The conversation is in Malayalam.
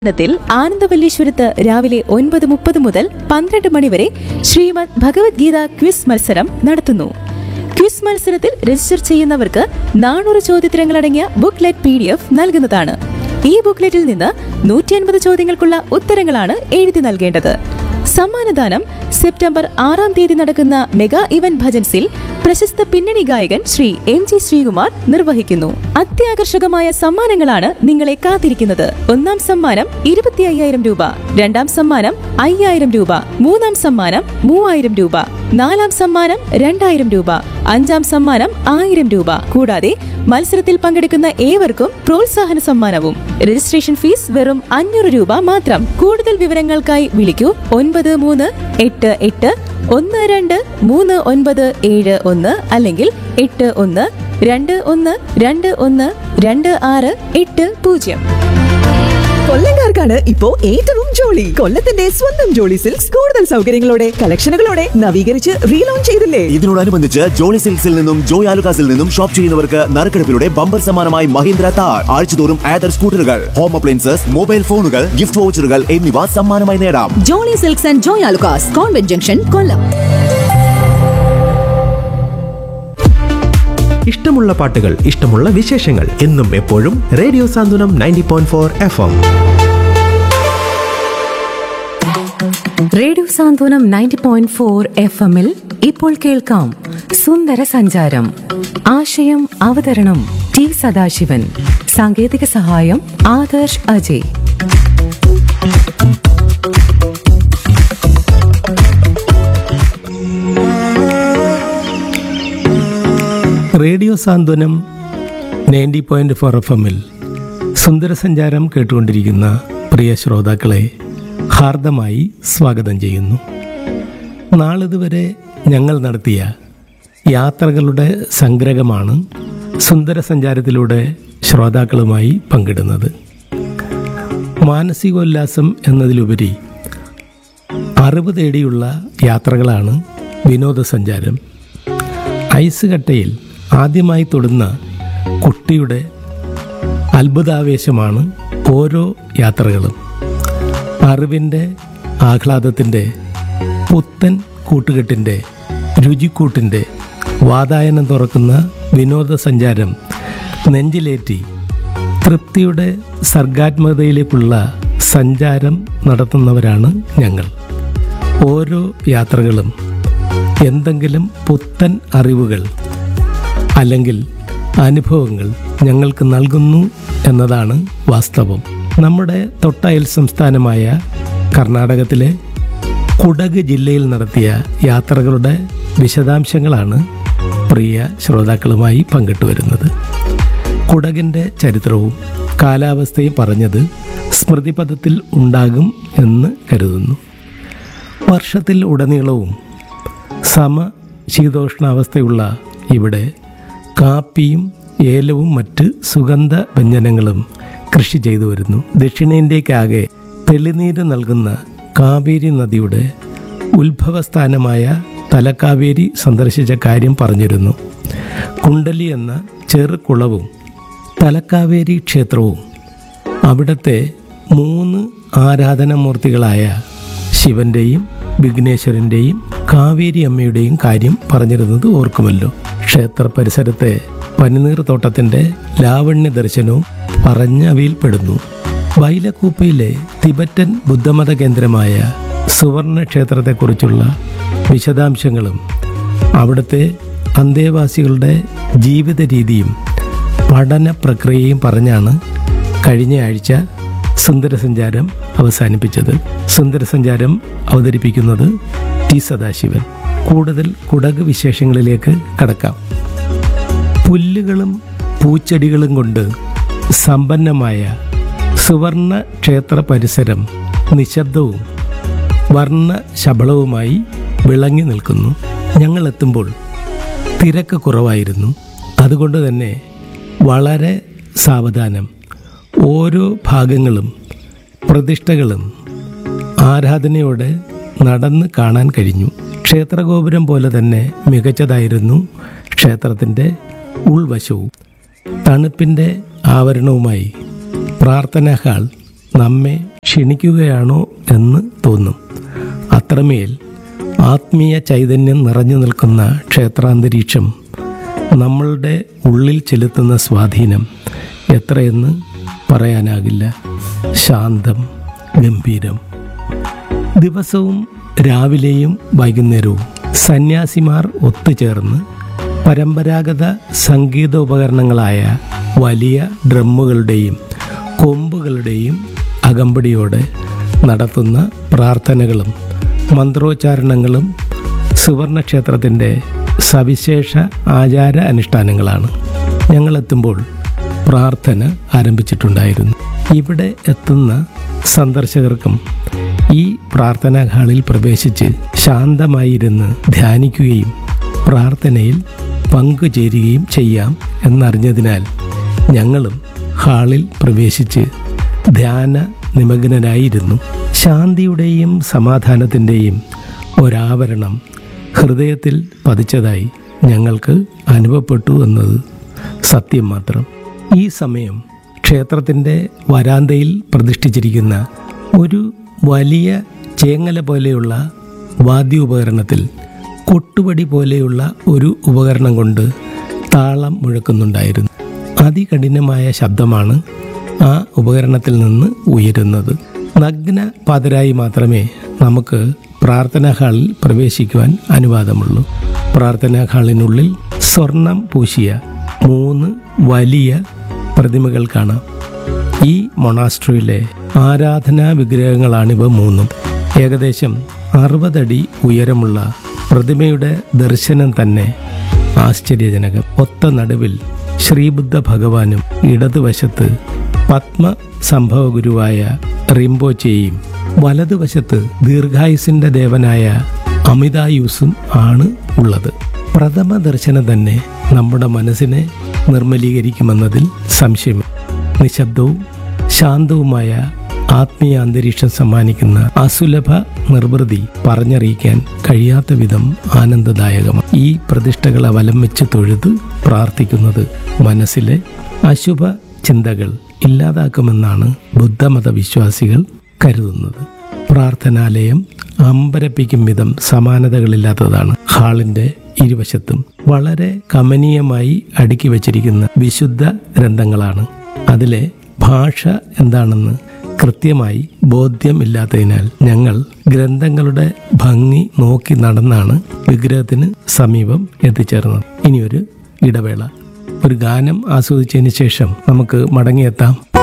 ത്തിൽ ആനന്ദവല്ലീശ്വരത്ത് രാവിലെ ഒൻപത് മുപ്പത് മുതൽ പന്ത്രണ്ട് മണിവരെ ശ്രീമദ് ഭഗവത്ഗീത ക്വിസ് മത്സരം നടത്തുന്നു ക്വിസ് മത്സരത്തിൽ രജിസ്റ്റർ ചെയ്യുന്നവർക്ക് നാനൂറ് ചോദ്യത്തരങ്ങളടങ്ങിയ ബുക്ക്ലെറ്റ് പി ഡി എഫ് നൽകുന്നതാണ് ഈ ബുക്ക്ലെറ്റിൽ നിന്ന് നൂറ്റി അൻപത് ചോദ്യങ്ങൾക്കുള്ള ഉത്തരങ്ങളാണ് എഴുതി നൽകേണ്ടത് സമ്മാനദാനം സെപ്റ്റംബർ ആറാം തീയതി നടക്കുന്ന മെഗാ ഇവന്റ് ഭജൻസിൽ പ്രശസ്ത പിന്നണി ഗായകൻ ശ്രീ എം ജി ശ്രീകുമാർ നിർവഹിക്കുന്നു അത്യാകർഷകമായ സമ്മാനങ്ങളാണ് നിങ്ങളെ കാത്തിരിക്കുന്നത് ഒന്നാം സമ്മാനം ഇരുപത്തി അയ്യായിരം രൂപ രണ്ടാം സമ്മാനം അയ്യായിരം രൂപ മൂന്നാം സമ്മാനം മൂവായിരം രൂപ നാലാം സമ്മാനം രണ്ടായിരം രൂപ അഞ്ചാം സമ്മാനം ആയിരം രൂപ കൂടാതെ മത്സരത്തിൽ പങ്കെടുക്കുന്ന ഏവർക്കും പ്രോത്സാഹന സമ്മാനവും രജിസ്ട്രേഷൻ ഫീസ് വെറും അഞ്ഞൂറ് രൂപ മാത്രം കൂടുതൽ വിവരങ്ങൾക്കായി വിളിക്കൂ ഒൻപത് മൂന്ന് എട്ട് എട്ട് ഒന്ന് രണ്ട് മൂന്ന് ഒൻപത് ഏഴ് ഒന്ന് അല്ലെങ്കിൽ എട്ട് ഒന്ന് രണ്ട് ഒന്ന് രണ്ട് ഒന്ന് രണ്ട് ആറ് എട്ട് പൂജ്യം കൊല്ലംകാർക്കാണ് ഇപ്പോ ഏറ്റവും ജോളി കൊല്ലത്തിന്റെ സ്വന്തം ജോളി സിൽക്സ് കൂടുതൽ സൗകര്യങ്ങളോടെ കളക്ഷനുകളോടെ നവീകരിച്ച് റീലോഞ്ച് ചെയ്തില്ലേ ഇതിനോടനുബന്ധിച്ച് ജോളി സിൽക്സിൽ നിന്നും ജോയ് ആലുകാസിൽ നിന്നും ഷോപ്പ് ചെയ്യുന്നവർക്ക് നറുക്കെടുപ്പിലൂടെ ബമ്പർ സമ്മാനമായി മഹീന്ദ്ര താർ ആഴ്ചതോറും ആദർ സ്കൂട്ടറുകൾ ഹോം അപ്ലയൻസസ് മൊബൈൽ ഫോണുകൾ ഗിഫ്റ്റ് വൗച്ചറുകൾ എന്നിവ സമ്മാനമായി നേടാം Jolly Silks and Joy Alukkas convent junction Kollam ഇഷ്ടമുള്ള പാട്ടുകൾ ഇഷ്ടമുള്ള വിശേഷങ്ങൾ എന്നും എപ്പോഴും radio Santhwanam ninety point four F M radio Santhwanam ninety point four F എമ്മിൽ ഇപ്പോൾ കേൾക്കാം സുന്ദര സഞ്ചാരം ആശയം അവതരണം ടി സദാശിവൻ സാങ്കേതിക സഹായം Adarsh Ajay radio Santhwanam ninety point four F എമ്മിൽ സുന്ദരസഞ്ചാരം കേട്ടുകൊണ്ടിരിക്കുന്ന പ്രിയ ശ്രോതാക്കളെ ഹാർദമായി സ്വാഗതം ചെയ്യുന്നു നാളിതുവരെ ഞങ്ങൾ നടത്തിയ യാത്രകളുടെ സംഗ്രഹമാണ് സുന്ദരസഞ്ചാരത്തിലൂടെ ശ്രോതാക്കളുമായി പങ്കിടുന്നത് മാനസികോല്ലാസം എന്നതിലുപരി അറിവ് തേടിയുള്ള യാത്രകളാണ് വിനോദസഞ്ചാരം ഐസ് കട്ടയിൽ ആദ്യമായി തൊടുന്ന കുട്ടിയുടെ അത്ഭുതാവേശമാണ് ഓരോ യാത്രകളും അറിവിൻ്റെ ആഹ്ലാദത്തിൻ്റെ പുത്തൻ കൂട്ടുകെട്ടിൻ്റെ രുചിക്കൂട്ടിൻ്റെ വാതായനം തുറക്കുന്ന വിനോദസഞ്ചാരം നെഞ്ചിലേറ്റി തൃപ്തിയുടെ സർഗാത്മകതയിലേക്കുള്ള സഞ്ചാരം നടത്തുന്നവരാണ് ഞങ്ങൾ ഓരോ യാത്രകളും എന്തെങ്കിലും പുത്തൻ അറിവുകൾ അല്ലെങ്കിൽ അനുഭവങ്ങൾ ഞങ്ങൾക്ക് നൽകുന്നു എന്നതാണ് വാസ്തവം നമ്മുടെ തൊട്ടയൽ സംസ്ഥാനമായ കർണാടകത്തിലെ കുടക് ജില്ലയിൽ നടത്തിയ യാത്രകളുടെ വിശദാംശങ്ങളാണ് പ്രിയ ശ്രോതാക്കളുമായി പങ്കിട്ടു വരുന്നത് കുടകിൻ്റെ ചരിത്രവും കാലാവസ്ഥയും പറഞ്ഞത് സ്മൃതിപഥത്തിൽ ഉണ്ടാകും എന്ന് കരുതുന്നു വർഷത്തിൽ ഉടനീളവും സമ ശീതോഷ്ണാവസ്ഥയുള്ള ഇവിടെ കാപ്പിയും ഏലവും മറ്റ് സുഗന്ധ വ്യഞ്ജനങ്ങളും കൃഷി ചെയ്തു വരുന്നു ദക്ഷിണേന്ത്യക്കാകെ തെളിനീര് നൽകുന്ന കാവേരി നദിയുടെ ഉത്ഭവസ്ഥാനമായ തലക്കാവേരി സന്ദർശിച്ച കാര്യം പറഞ്ഞിരുന്നു കുണ്ടലി എന്ന ചെറുകുളവും തലക്കാവേരി ക്ഷേത്രവും അവിടുത്തെ മൂന്ന് ആരാധനാമൂർത്തികളായ ശിവന്റെയും വിഘ്നേശ്വരന്റെയും കാവേരി അമ്മയുടെയും കാര്യം പറഞ്ഞിരുന്നത് ഓർക്കുമല്ലോ ക്ഷേത്ര പരിസരത്തെ പനിനീർ തോട്ടത്തിന്റെ ലാവണ്യ ദർശനവും പറഞ്ഞവയിൽപ്പെടുന്നു ബൈലക്കൂപ്പയിലെ തിബറ്റൻ ബുദ്ധമത കേന്ദ്രമായ സുവർണ ക്ഷേത്രത്തെക്കുറിച്ചുള്ള വിശദാംശങ്ങളും അവിടുത്തെ അന്തേവാസികളുടെ ജീവിത രീതിയും പഠന പ്രക്രിയയും പറഞ്ഞാണ് കഴിഞ്ഞ ആഴ്ച സുന്ദരസഞ്ചാരം അവസാനിപ്പിച്ചത് സുന്ദരസഞ്ചാരം അവതരിപ്പിക്കുന്നത് ടി സദാശിവൻ കൂടുതൽ കുടക് വിശേഷങ്ങളിലേക്ക് കടക്കാം പുല്ലുകളും പൂച്ചെടികളും കൊണ്ട് സമ്പന്നമായ സുവർണ ക്ഷേത്ര പരിസരം നിശബ്ദവും വർണ്ണ ശബളവുമായി വിളങ്ങി നിൽക്കുന്നു ഞങ്ങൾ എത്തുമ്പോൾ തിരക്ക് കുറവായിരുന്നു അതുകൊണ്ട് തന്നെ വളരെ സാവധാനം ഓരോ ഭാഗങ്ങളും പ്രതിഷ്ഠകളും ആരാധനയോടെ നടന്ന് കാണാൻ കഴിഞ്ഞു ക്ഷേത്രഗോപുരം പോലെ തന്നെ മികച്ചതായിരുന്നു ക്ഷേത്രത്തിൻ്റെ ഉൾവശവും തണുപ്പിൻ്റെ ആവരണവുമായി പ്രാർത്ഥനാ ഹാൾ നമ്മെ ക്ഷണിക്കുകയാണോ എന്ന് തോന്നും അത്രമേൽ ആത്മീയ ചൈതന്യം നിറഞ്ഞു നിൽക്കുന്ന ക്ഷേത്രാന്തരീക്ഷം നമ്മളുടെ ഉള്ളിൽ ചെലുത്തുന്ന സ്വാധീനം എത്രയെന്ന് പറയാനാകില്ല ശാന്തം ഗംഭീരം ദിവസവും രാവിലെയും വൈകുന്നേരവും സന്യാസിമാർ ഒത്തുചേർന്ന് പരമ്പരാഗത സംഗീതോപകരണങ്ങളായ വലിയ ഡ്രമ്മുകളുടെയും കൊമ്പുകളുടെയും അകമ്പടിയോടെ നടത്തുന്ന പ്രാർത്ഥനകളും മന്ത്രോച്ചാരണങ്ങളും സുവർണക്ഷേത്രത്തിൻ്റെ സവിശേഷ ആചാര അനുഷ്ഠാനങ്ങളാണ് ഞങ്ങളെത്തുമ്പോൾ പ്രാർത്ഥന ആരംഭിച്ചിട്ടുണ്ടായിരുന്നു ഇവിടെ എത്തുന്ന സന്ദർശകർക്കും ഈ പ്രാർത്ഥനാ ഹാളിൽ പ്രവേശിച്ച് ശാന്തമായിരുന്ന് ധ്യാനിക്കുകയും പ്രാർത്ഥനയിൽ പങ്കുചേരുകയും ചെയ്യാം എന്നറിഞ്ഞതിനാൽ ഞങ്ങളും ഹാളിൽ പ്രവേശിച്ച് ധ്യാന നിമഗ്നനായിരുന്നു ശാന്തിയുടെയും സമാധാനത്തിൻ്റെയും ഒരാവരണം ഹൃദയത്തിൽ പതിച്ചതായി ഞങ്ങൾക്ക് അനുഭവപ്പെട്ടു എന്നത് സത്യം മാത്രം ഈ സമയം ക്ഷേത്രത്തിൻ്റെ വരാന്തയിൽ പ്രതിഷ്ഠിച്ചിരിക്കുന്ന ഒരു വലിയ ചേങ്ങല പോലെയുള്ള വാദ്യോപകരണത്തിൽ കൊട്ടുപടി പോലെയുള്ള ഒരു ഉപകരണം കൊണ്ട് താളം മുഴക്കുന്നുണ്ടായിരുന്നു അതികഠിനമായ ശബ്ദമാണ് ആ ഉപകരണത്തിൽ നിന്ന് ഉയരുന്നത് നഗ്ന പാതരായി മാത്രമേ നമുക്ക് പ്രാർത്ഥനാ ഹാളിൽ പ്രവേശിക്കുവാൻ അനുവാദമുള്ളൂ പ്രാർത്ഥനാ ഹാളിനുള്ളിൽ സ്വർണം പൂശിയ മൂന്ന് വലിയ പ്രതിമകൾ കാണാം ഈ മൊണാസ്ട്രിയിലെ ആരാധനാ വിഗ്രഹങ്ങളാണിവ മൂന്നും ഏകദേശം അറുപതടി ഉയരമുള്ള പ്രതിമയുടെ ദർശനം തന്നെ ആശ്ചര്യജനകം ഒത്ത നടുവിൽ ശ്രീബുദ്ധ ഭഗവാനും ഇടതുവശത്ത് പത്മ സംഭവ ഗുരുവായ റിംബോച്ചയും വലതുവശത്ത് ദീർഘായുസിന്റെ ദേവനായ അമിതായുസും ആണ് ഉള്ളത് പ്രഥമ ദർശനം തന്നെ നമ്മുടെ മനസ്സിനെ നിർമ്മലീകരിക്കുമെന്നതിൽ സംശയം നിശബ്ദവും ശാന്തവുമായ ആത്മീയ അന്തരീക്ഷം സമ്മാനിക്കുന്ന അസുലഭ നിർവൃതി പറഞ്ഞറിയിക്കാൻ കഴിയാത്ത വിധം ആനന്ദദായകമാണ് ഈ പ്രതിഷ്ഠകളെ വലം വെച്ച് തൊഴുത് പ്രാർത്ഥിക്കുന്നത് മനസ്സിലെ അശുഭ ചിന്തകൾ ഇല്ലാതാക്കുമെന്നാണ് ബുദ്ധമത വിശ്വാസികൾ കരുതുന്നത് പ്രാർത്ഥനാലയം അമ്പരപ്പിക്കും വിധം സമാനതകളില്ലാത്തതാണ് ഹാളിന്റെ ഇരുവശത്തും വളരെ കമനീയമായി അടുക്കി വച്ചിരിക്കുന്ന വിശുദ്ധ ഗ്രന്ഥങ്ങളാണ് അതിലെ ഭാഷ എന്താണെന്ന് കൃത്യമായി ബോധ്യമില്ലാത്തതിനാൽ ഞങ്ങൾ ഗ്രന്ഥങ്ങളുടെ ഭംഗി നോക്കി നടന്നാണ് വിഗ്രഹത്തിന് സമീപം എത്തിച്ചേർന്നത് ഇനിയൊരു ഇടവേള ഒരു ഗാനം ആസ്വദിച്ചതിന് ശേഷം നമുക്ക് മടങ്ങിയെത്താം